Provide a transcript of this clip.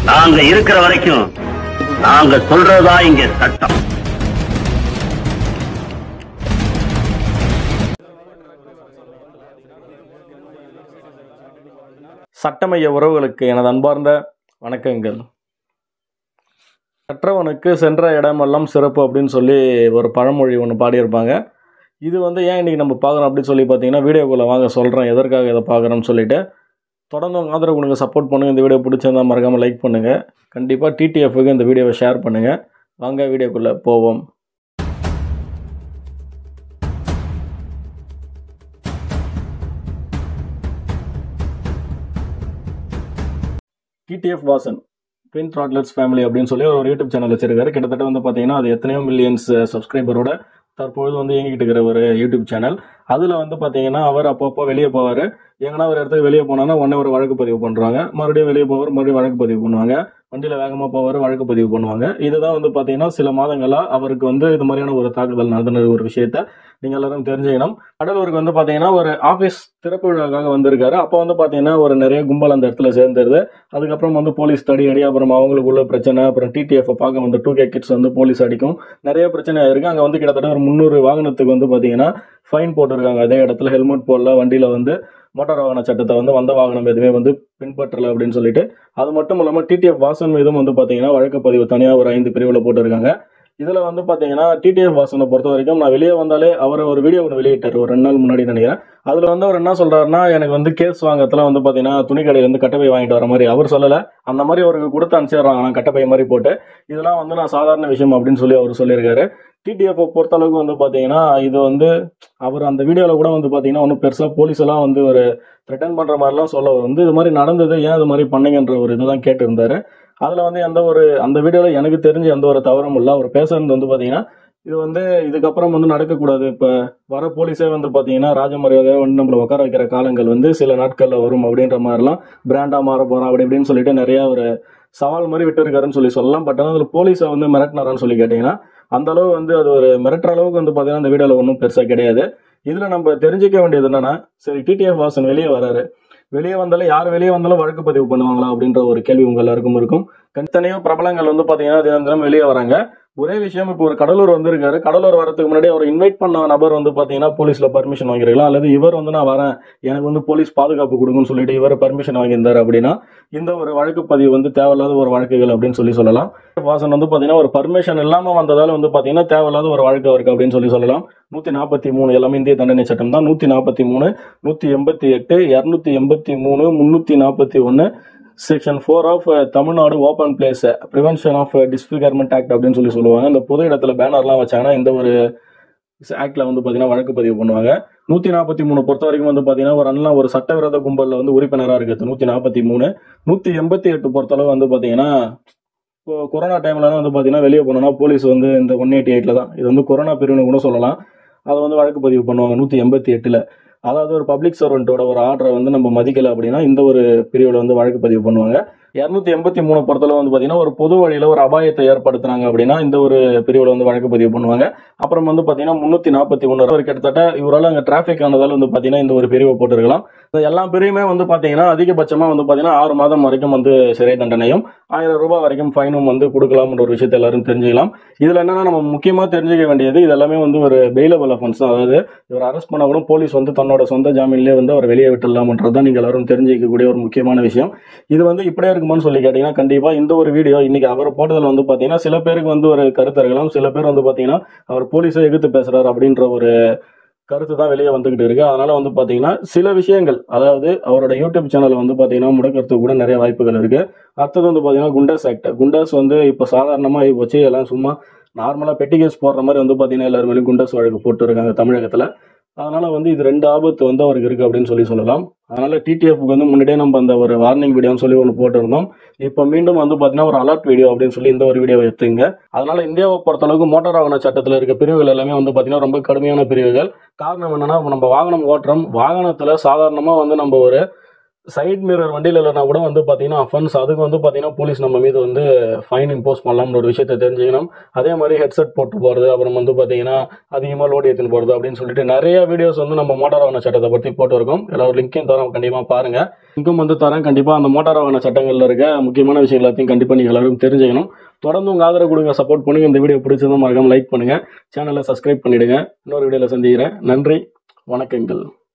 நாங்க இருக்கிற வரைக்கும் நாங்க சொல்றதா இங்க சட்டம் சட்டமைய உறவுகளுக்கு எனது அன்பார்ந்த வணக்கங்கள் கற்றவனுக்கு சென்ற இடமெல்லாம் சிறப்பு அப்படின்னு சொல்லி ஒரு பழமொழி ஒன்று பாடியிருப்பாங்க இது வந்து ஏன் இன்றைக்கி நம்ம பார்க்குறோம் அப்படின்னு சொல்லி பார்த்தீங்கன்னா வீடியோக்குள்ளே வாங்க சொல்கிறேன் எதற்காக இதை பார்க்குறோம்னு சொல்லிட்டு தொடர்ந்து உங்கள் ஆதரவு கொடுங்க சப்போர்ட் பண்ணுங்கள் இந்த வீடியோ பிடிச்சிருந்தா மறக்காமல் லைக் பண்ணுங்கள் கண்டிப்பாக டிடிஎஃப்க்கு இந்த வீடியோவை ஷேர் பண்ணுங்கள் வாங்க வீடியோக்குள்ளே போவோம் TTF Vasan twin throttlers family அப்படின்னு சொல்லி ஒரு யூடியூப் சேனல் வச்சிருக்காரு கிட்டத்தட்ட வந்து பார்த்தீங்கன்னா அது எத்தனையோ மில்லியன்ஸ் சப்ஸ்கிரைபரோட தற்பொழுது வந்து இயங்கிட்டு இருக்கிற ஒரு யூடியூப் சேனல் அதில் வந்து பார்த்தீங்கன்னா அவர் அப்பப்போ வெளியே போவார் எங்கன்னா ஒரு இடத்துக்கு வெளியே போனான்னா உடனே ஒரு வழக்கு பதிவு பண்ணுறாங்க மறுபடியும் வெளியே போவார் மறுபடியும் வழக்கு பதிவு பண்ணுவாங்க வண்டியில் வேகமாக போவார் வழக்கு பதிவு பண்ணுவாங்க இதுதான் வந்து பார்த்தீங்கன்னா சில மாதங்களாக அவருக்கு வந்து இது மாதிரியான ஒரு தாக்குதல் நடந்த ஒரு விஷயத்த நீங்கள் எல்லாரும் தெரிஞ்சுக்கணும் கடலூருக்கு வந்து பார்த்தீங்கன்னா ஒரு ஆஃபீஸ் திறப்பு விழாக்காக வந்திருக்காரு அப்போ வந்து பார்த்தீங்கன்னா ஒரு நிறைய கும்பல் அந்த இடத்துல சேர்ந்துருது அதுக்கப்புறம் வந்து போலீஸ் தடி அடி அப்புறம் அவங்களுக்குள்ள பிரச்சனை அப்புறம் டிடிஎஃப் பார்க்க வந்து டூ கே கிட்ஸ் வந்து போலீஸ் அடிக்கும் நிறைய பிரச்சனை ஆயிருக்கு அங்கே வந்து கிட்டத்தட்ட ஒரு முந்நூறு வாகனத்துக்கு வந்து பார்த்தீங்கன்னா ஃபைன் போட்டிருக்காங்க அதே இடத்துல ஹெல்மெட் போடல வண்டியில் வந்து மோட்டார் வாகன சட்டத்தை வந்து வந்த வாகனம் எதுவுமே வந்து பின்பற்றலை அப்படின்னு சொல்லிட்டு அது மட்டும் இல்லாமல் டிடிஎஃப் வாசன் மீதும் வந்து பார்த்தீங்கன்னா வழக்கு பதிவு தனியாக ஒரு ஐந்து பிரிவில் போட்டிருக்காங்க இதில் வந்து பார்த்தீங்கன்னா டிடிஎஃப் வாசனை பொறுத்த வரைக்கும் நான் வெளியே வந்தாலே அவர் ஒரு வீடியோ ஒன்று வெளியிட்டார் ஒரு ரெண்டு நாள் முன்னாடி நினைக்கிறேன் அதில் வந்து அவர் என்ன சொல்கிறாருன்னா எனக்கு வந்து கேஸ் வாங்கத்துல வந்து பார்த்தீங்கன்னா துணி கடையிலேருந்து கட்டப்பை வாங்கிட்டு வர மாதிரி அவர் சொல்லலை அந்த மாதிரி அவருக்கு கொடுத்து அனுப்பிச்சிடுறாங்க நான் கட்டப்பை மாதிரி போட்டு இதெல்லாம் வந்து நான் சாதாரண விஷயம் அப்படின்னு சொல்லி அவர் சொல்லியிருக்காரு டிடிஎஃப் பொறுத்தளவுக்கு வந்து பார்த்தீங்கன்னா இது வந்து அவர் அந்த வீடியோவில் கூட வந்து பார்த்தீங்கன்னா ஒன்றும் பெருசாக போலீஸ் எல்லாம் வந்து ஒரு த்ரெட்டன் பண்ணுற மாதிரிலாம் சொல்ல வந்து இது மாதிரி நடந்தது ஏன் இது மாதிரி பண்ணீங்கன்ற ஒரு இதுதான் கேட்டிருந்தாரு அதில் வந்து எந்த ஒரு அந்த வீடியோவில் எனக்கு தெரிஞ்ச எந்த ஒரு தவறும் இல்லை அவர் பேசுறது வந்து பார்த்தீங்கன்னா இது வந்து இதுக்கப்புறம் வந்து நடக்கக்கூடாது இப்போ வர போலீஸே வந்து பார்த்தீங்கன்னா ராஜமரியாதையாக வந்து நம்மளை உட்கார வைக்கிற காலங்கள் வந்து சில நாட்களில் வரும் அப்படின்ற மாதிரிலாம் பிராண்டாக மாற போகிறோம் அப்படி இப்படின்னு சொல்லிட்டு நிறையா ஒரு சவால் மாதிரி விட்டுருக்காருன்னு சொல்லி சொல்லலாம் பட் ஆனால் அதில் போலீஸை வந்து மிரட்டினாரான்னு சொல்லி கேட்டிங்கன்னா அந்த அளவு வந்து அது ஒரு மிரட்டுற அளவுக்கு வந்து பார்த்தீங்கன்னா அந்த வீடியோவில் ஒன்றும் பெருசாக கிடையாது இதில் நம்ம தெரிஞ்சுக்க வேண்டியது என்னன்னா சரி டிடிஎஃப் வாசன் வெளியே வராரு வெளியே வந்தாலும் யார் வெளியே வந்தாலும் வழக்கு பதிவு பண்ணுவாங்களா அப்படின்ற ஒரு கேள்வி உங்க எல்லாருக்கும் இருக்கும் தனித்தனியோ பிரபலங்கள் வந்து பார்த்தீங்கன்னா தினம் தினம் வெளியே வராங்க ஒரே விஷயம் இப்போ ஒரு கடலூர் வந்திருக்காரு கடலூர் வரதுக்கு முன்னாடி அவர் இன்வைட் பண்ண நபர் வந்து பார்த்தீங்கன்னா போலீஸில் பர்மிஷன் வாங்கிருக்கலாம் அல்லது இவர் வந்து நான் வரேன் எனக்கு வந்து போலீஸ் பாதுகாப்பு கொடுக்குன்னு சொல்லிட்டு இவர் பர்மிஷன் வாங்கியிருந்தார் அப்படின்னா இந்த ஒரு வழக்கு பதிவு வந்து தேவையில்லாத ஒரு வழக்குகள் அப்படின்னு சொல்லி சொல்லலாம் வாசன் வந்து பார்த்தீங்கன்னா ஒரு பர்மிஷன் இல்லாமல் வந்ததால் வந்து பார்த்தீங்கன்னா தேவையில்லாத ஒரு வழக்கு இருக்கு அப்படின்னு சொல்லி சொல்லலாம் நூற்றி நாற்பத்தி மூணு எல்லாமே இந்திய தண்டனை சட்டம் தான் நூற்றி நாற்பத்தி மூணு நூற்றி எண்பத்தி எட்டு இரநூத்தி எண்பத்தி மூணு முந்நூற்றி நாற்பத்தி ஒன்று section four of Tamil Nadu open place prevention of disfigurement act அப்படின்னு சொல்லி சொல்லுவாங்க இந்த பொது இடத்துல பேனர்லாம் வச்சாங்கன்னா இந்த ஒரு ஆக்டில் வந்து பார்த்தீங்கன்னா வழக்கு பதிவு பண்ணுவாங்க நூற்றி நாற்பத்தி மூணு பொறுத்த வரைக்கும் வந்து பார்த்தீங்கன்னா ஒரு அண்ணா ஒரு சட்டவிரோத கும்பலில் வந்து உறுப்பினராக இருக்குது நூற்றி நாற்பத்தி மூணு நூற்றி எண்பத்தி எட்டு பொறுத்தளவு வந்து பார்த்தீங்கன்னா இப்போ கொரோனா டைம்லலாம் வந்து பார்த்தீங்கன்னா வெளியே போனோம்னா போலீஸ் வந்து இந்த ஒன் எயிட்டி எயிட்டில் தான் இது வந்து கொரோனா பிரிவுன்னு கூட சொல்லலாம் அதை வந்து வழக்கு பதிவு பண்ணுவாங்க நூற்றி எண்பத்தி எட்டில் அதாவது ஒரு பப்ளிக் சர்வெண்ட்டோட ஒரு ஆர்டரை வந்து நம்ம மதிக்கலை அப்படின்னா இந்த ஒரு பிரிவில் வந்து வழக்கு பதிவு பண்ணுவாங்க இரநூத்தி எண்பத்தி மூணு பொறுத்தளவு வந்து பார்த்தீங்கன்னா ஒரு பொது வழியில் ஒரு அபாயத்தை ஏற்படுத்துறாங்க அப்படின்னா இந்த ஒரு பிரிவில் வந்து வழக்கு பதிவு பண்ணுவாங்க அப்புறம் வந்து பார்த்தீங்கன்னா முந்நூற்றி நாற்பத்தி ஒன்று ஒரு கிட்டத்தட்ட இவரால் அங்கே டிராஃபிக் ஆனதால் வந்து பார்த்தீங்கன்னா இந்த ஒரு பிரிவை போட்டிருக்கலாம் இந்த எல்லா பிரிவுமே வந்து பார்த்தீங்கன்னா அதிகபட்சமாக வந்து பார்த்தீங்கன்னா ஆறு மாதம் வரைக்கும் வந்து சிறை தண்டனையும் ஆயிரம் ரூபாய் வரைக்கும் ஃபைனும் வந்து கொடுக்கலாம்ன்ற ஒரு விஷயத்தை எல்லாரும் தெரிஞ்சுக்கலாம் இதில் என்னன்னா நம்ம முக்கியமாக தெரிஞ்சுக்க வேண்டியது இது எல்லாமே வந்து ஒரு பெயிலபிள் அஃபென்ஸ் தான் அதாவது இவர் அரெஸ்ட் பண்ண கூட போலீஸ் வந்து தன்னோட சொந்த ஜாமீன்லேயே வந்து அவர் வெளியே விட்டுடலாம்ன்றது தான் நீங்கள் எல்லாரும் தெரிஞ்சிக்கக்கூடிய ஒரு முக்கியமான விஷயம் இது வந்து இப்படியே இருக்குமான்னு சொல்லி கேட்டிங்கன்னா கண்டிப்பாக இந்த ஒரு வீடியோ இன்னைக்கு அவர் போட்டதில் வந்து பார்த்தீங்கன்னா சில பேருக்கு வந்து ஒரு கருத்து இருக்கலாம் சில பேர் வந்து பார்த்தீங்கன்னா அவர் போலீஸை எதிர்த்து பேசுறாரு அப்படின்ற ஒரு கருத்து தான் வெளியே வந்துகிட்டு இருக்கு அதனால வந்து பார்த்தீங்கன்னா சில விஷயங்கள் அதாவது அவரோட யூடியூப் சேனல் வந்து பார்த்தீங்கன்னா முடக்கிறதுக்கு கூட நிறைய வாய்ப்புகள் இருக்கு அடுத்தது வந்து பார்த்தீங்கன்னா குண்டஸ் ஆக்ட் குண்டஸ் வந்து இப்போ சாதாரணமாக ஆகி போச்சு எல்லாம் சும்மா நார்மலாக பெட்டி கேஸ் போடுற மாதிரி வந்து பார்த்தீங்கன்னா எல்லாரும் மேலேயும் குண்டஸ் வழக்கு போட்டு இருக்காங்க தமிழகத்தில் அதனால வந்து இது ரெண்டு ஆபத்து வந்து அவருக்கு இருக்கு அப்படின்னு சொல்லி சொல்லலாம் அதனால டிடிஎஃப்க்கு வந்து முன்னாடியே நம்ம அந்த ஒரு வார்னிங் வீடியோன்னு சொல்லி ஒன்று போட்டிருந்தோம் இப்போ மீண்டும் வந்து பார்த்தீங்கன்னா ஒரு அலர்ட் வீடியோ அப்படின்னு சொல்லி இந்த ஒரு வீடியோவை எடுத்துங்க அதனால இந்தியாவை பொறுத்தளவுக்கு மோட்டார் வாகன சட்டத்தில் இருக்க பிரிவுகள் எல்லாமே வந்து பார்த்தீங்கன்னா ரொம்ப கடுமையான பிரிவுகள் காரணம் என்னன்னா நம்ம வாகனம் ஓட்டுறோம் வாகனத்தில் சாதாரணமாக வந்து நம்ம ஒரு சைட் மிரர் வண்டியில் இல்லைனா கூட வந்து பார்த்தீங்கன்னா அஃபென்ஸ் அதுக்கு வந்து பார்த்தீங்கன்னா போலீஸ் நம்ம மீது வந்து ஃபைன் இம்போஸ் பண்ணலாம்னு ஒரு விஷயத்தை தெரிஞ்சுக்கணும் அதே மாதிரி ஹெட்செட் போட்டு போகிறது அப்புறம் வந்து பார்த்தீங்கன்னா அதிகமாக லோடு ஏற்றின்னு போகிறது அப்படின்னு சொல்லிட்டு நிறைய வீடியோஸ் வந்து நம்ம மோட்டார் வாகன சட்டத்தை பற்றி போட்டு இருக்கோம் எல்லா ஒரு லிங்க்கையும் தரோம் கண்டிப்பாக பாருங்கள் லிங்க்கும் வந்து தரேன் கண்டிப்பாக அந்த மோட்டார் வாகன சட்டங்களில் இருக்க முக்கியமான விஷயம் எல்லாத்தையும் கண்டிப்பாக நீங்கள் எல்லாரும் தெரிஞ்சுக்கணும் தொடர்ந்து உங்கள் ஆதரவு கொடுங்க சப்போர்ட் பண்ணுங்கள் இந்த வீடியோ பிடிச்சதும் மறக்காம லைக் பண்ணுங்கள் சேனலை சப்ஸ்கிரைப் பண்ணிவிடுங்க இன்னொரு வீடியோவில் சந்திக்கிறேன் நன்றி வணக்கங்கள்